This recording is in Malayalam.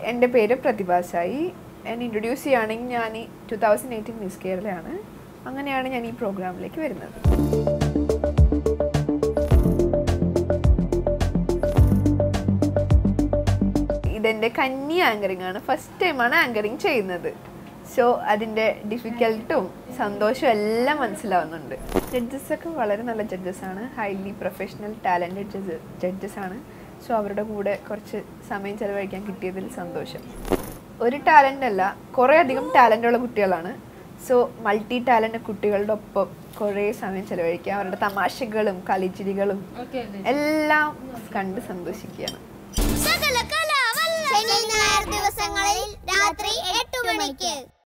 എൻ്റെ പേര് പ്രതിഭാസായി എന്നെ ഇൻട്രൊഡ്യൂസ് ചെയ്യുകയാണെങ്കിൽ ഞാൻ ടു തൗസൻഡ് എയ്റ്റീൻ മിസ് കേരളയാണ് അങ്ങനെയാണ് ഞാൻ ഈ പ്രോഗ്രാമിലേക്ക് വരുന്നത് ഇതെൻ്റെ കന്നി ആങ്കറിംഗ് ആണ് ഫസ്റ്റ് ടൈമാണ് ആങ്കറിങ് ചെയ്യുന്നത് സോ അതിൻ്റെ ഡിഫിക്കൽട്ടും സന്തോഷവും എല്ലാം മനസ്സിലാവുന്നുണ്ട് ജഡ്ജസ് ഒക്കെ വളരെ നല്ല ജഡ്ജസ് ആണ് ഹൈലി പ്രൊഫഷണൽ ടാലൻറ്റഡ് ജഡ്ജസ് ആണ് സോ അവരുടെ കൂടെ കുറച്ച് സമയം ചിലവഴിക്കാൻ കിട്ടിയതിൽ സന്തോഷം ഒരു ടാലൻ്റ് അല്ല കുറേ അധികം ടാലൻ്റ് ഉള്ള കുട്ടികളാണ് സോ മൾട്ടി ടാലൻ്റ് കുട്ടികളുടെ ഒപ്പം കുറേ സമയം ചിലവഴിക്കുക അവരുടെ തമാശകളും കളിച്ചിരികളും എല്ലാം കണ്ട് സന്തോഷിക്കുകയാണ് സകല കലാവല്ല ശനി ഞായർ ദിവസങ്ങളിൽ രാത്രി എട്ട് മണിക്ക്